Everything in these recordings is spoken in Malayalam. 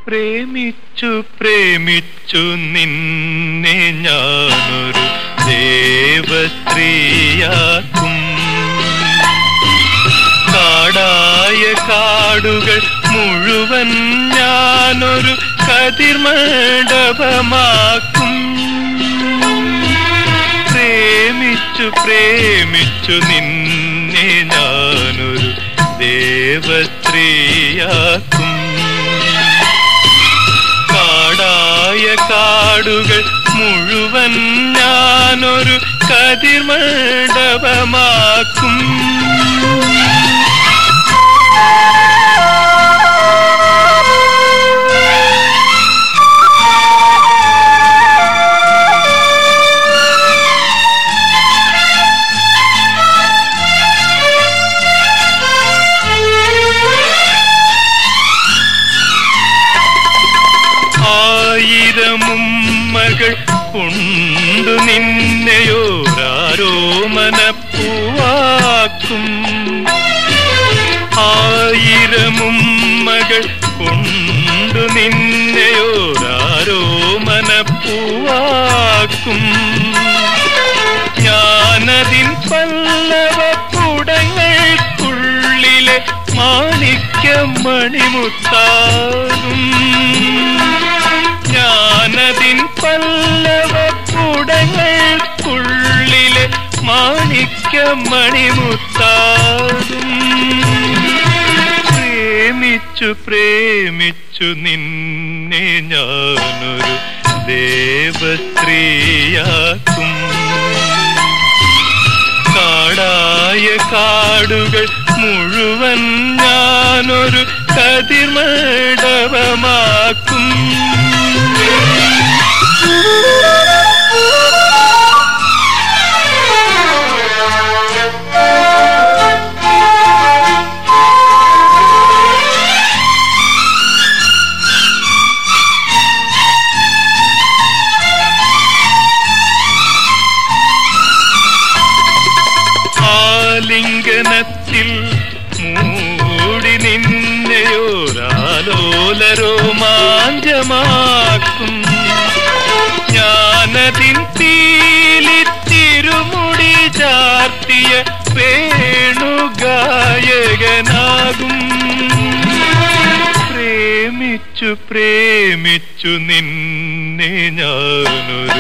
പ്രേമിച്ചു പ്രേമിച്ചു നിന്നെ ഞാനൊരു ദേവസ്ത്രീയാക്കും കാടായ കാടുകൾ മുഴുവൻ ഞാനൊരു കതിർമണ്ഡപമാക്കും പ്രേമിച്ചു പ്രേമിച്ചു നിന്നെ ഞാനൊരു ദേവസ്ത്രീയാക്കും കാടായ കാടുകൾ മുഴുവൻ ഞാനൊരു കതിർമണ്ഡപമാക്കും ആയിരമുമ്മകൾ കൊണ്ടു നിന്നെയോരാരോ മനപ്പൂവാക്കും ആയിരമുമ്മകൾ കൊണ്ടു നിന്നെയോരാരോ മനപ്പൂവാക്കും ഞാനതിൻ പല്ലവ കുടങ്ങൾക്കുള്ളിലെ മാണിക്യം മണിമുത്താകും ഞാനതിൻ പല്ലവ കുടങ്ങൾക്കുള്ളിലെ മാണിക്യം മണിമുത്താകും പ്രേമിച്ചു പ്രേമിച്ചു നിന്നെ ഞാനൊരു ദേവസ്ത്രീയാക്കും കാടായ കാടുകൾ മുഴുവൻ ഞാനൊരു കതിർമണ്ഡപമാക്കും ആലിംഗനത്തിൽ മൂടി നിന്നെയോരാലോലരോമാഞ്ചമാക്കും ഞാനതിൻ തീലി തിരുമുടി ചാർത്തിയ വേണുഗായകനാകും പ്രേമിച്ചു പ്രേമിച്ചു നിന്നെ ഞാനൊരു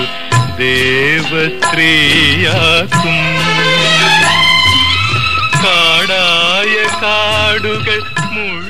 ദേവസ്ത്രീയാക്കും കാടായ കാടുകൾ മുഴു